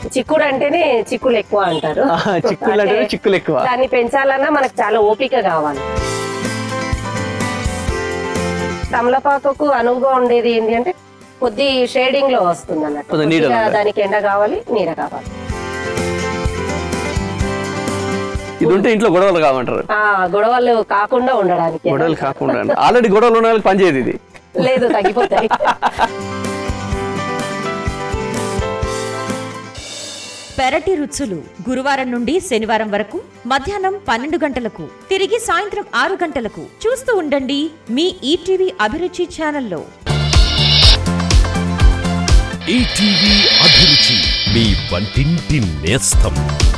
చిక్కుడు అంటేనే చిక్కులు ఎక్కువ అంటారు ఆ, చిక్కులు అంటేనే అంటే చిక్కులు ఎక్కువ. దాన్ని పెంచాలన్నా మనకు చాలా ఓపిక కావాలి తమలపాకుకు అనువుగా ఉండేది ఏంటి అంటే కొద్ది షేడింగ్ లో వస్తుంది అన్నట్టు కొద్ది నీడలో కొద్దిగా ఉండాలి. దానికి ఎండ కావాలి నీడ కావాలి ఇది ఉంటే ఇంట్లో గొడవలు కావంటారు ఆ గొడవలు కాకుండా ఉండడానికి గొడవలు కాకుండా ఆల్రెడీ గొడవలు ఉన్న వాళ్ళకి పనిచేయదు ఇది లేదు తగ్గిపోతాయి పెరటి రుచులు గురువారం నుండి శనివారం వరకు మధ్యాహ్నం పన్నెండు గంటలకు తిరిగి సాయంత్రం ఆరు గంటలకు చూస్తూ ఉండండి మీ ఈటీవీ అభిరుచి ఛానల్లో ఈటీవీ అభిరుచి మీ వంటింటి నేస్తం